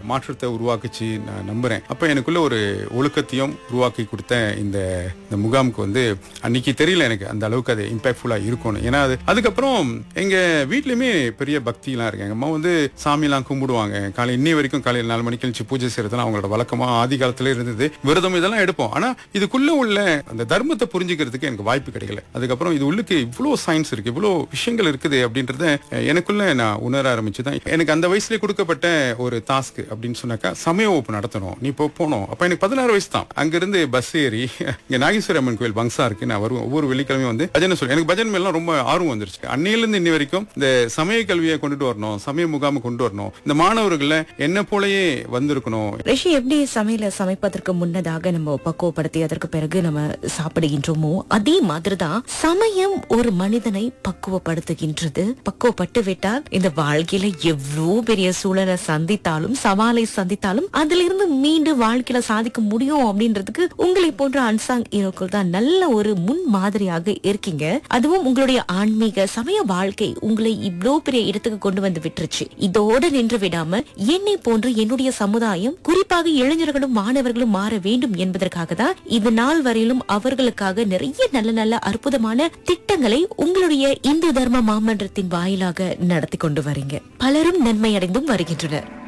மாற்றத்தை உருவாக்குச்சு நான் நம்புறேன் அப்ப எனக்குள்ள ஒரு ஒழுக்கத்தையும் உருவாக்கி கொடுத்த இந்த இந்த முகாமுக்கு வந்து அன்னைக்கு தெரியல எனக்கு அந்த அளவுக்கு அது இம்பாக்ட்ஃபுல்லா இருக்கும்னு ஏன்னா அது அதுக்கப்புறம் எங்க வீட்லயுமே பெரிய பக்திலாம் இருக்கு எங்க அம்மா வந்து சாமிலாம் கும்பிடுவாங்க காலை இன்னி வரைக்கும் காலையில் நாலு மணிக்கு எழுந்துச்சு பூஜை செய்யறதுலாம் அவங்களோட வழக்கமா ஆதி காலத்துல இருந்தது விரதம் இதெல்லாம் எடுப்போம் ஆனா இதுக்குள்ள உள்ள அந்த தர்மத்தை புரிஞ்சுக்கிறதுக்கு எனக்கு வாய்ப்பு கிடைக்கல அதுக்கப்புறம் இது உள்ளுக்கு இவ்வளோ சயின்ஸ் இருக்கு இவ்வளோ விஷயங்கள் இருக்குது அப்படின்றத அஹ், எனக்குள்ள நான் உணர ஆரம்பிச்சுதான் எனக்கு அந்த வயசுல கொடுக்கப்பட்ட ஒரு டாஸ்க் அப்படின்னு சொன்னாக்கா சமய வகுப்பு நடத்தணும் நீ இப்போ போனோம் அப்ப எனக்கு பதினாறு வயசு தான் அங்கிருந்து பஸ் ஏறி இங்க நாகேஸ்வரி அம்மன் கோயில் பங்சா இருக்கு நான் வருவேன் ஒவ்வொரு வெள்ளிக்கிழமையும் வந்து பஜனை சொல்லி எனக்கு பஜன் மேலாம் ரொம்ப ஆர்வம் வந்துருச்சு அன்னையில இருந்து இன்னி வரைக்கும் இந்த சமய கல்வியை கொண்டுட்டு வரணும் சமய முகாமை கொண்டு வரணும் இந்த மாணவர்களை என்ன போலயே வந்திருக்கணும் ரிஷி எப்படி சமையல சமைப்பதற்கு முன்னதாக நம்ம பக்குவப்படுத்தி அதற்கு பிறகு நம்ம சாப்பிடுகின்றோமோ அதே மாதிரிதான் சமயம் ஒரு மனிதனை பக்குவப்படுத்துகின்றது பக்குவப்பட்டு விட்டால் இந்த வாழ்க்கையில எவ்வளவு பெரிய சூழலை சந்தித்தாலும் சவாலை சந்தித்தாலும் அதுல இருந்து மீண்டு வாழ்க்கையில சாதிக்க முடியும் அப்படின்றதுக்கு உங்களை போன்ற அன்சாங் ஹீரோக்கள் தான் நல்ல ஒரு முன் மாதிரியாக இருக்கீங்க அதுவும் உங்களுடைய ஆன்மீக சமய வாழ்க்கை உங்களை இவ்ளோ பெரிய இடத்துக்கு கொண்டு வந்து விட்டுருச்சு இதோட நின்று விடாம என்னை போன்று என்னுடைய சமுதாயம் குறிப்பாக இளைஞர்களும் மாணவர்களும் மாற வேண்டும் என்பதற்காக தான் இது நாள் வரையிலும் அவர்களுக்காக நிறைய நல்ல நல்ல அற்புதமான திட்டங்களை உங்களுடைய இந்து தர்ம மாமன்றத்தின் வாயிலாக நடத்தி கொண்டு வரீங்க பலரும் நன்மை அடைந்தும் வருகின்றனர்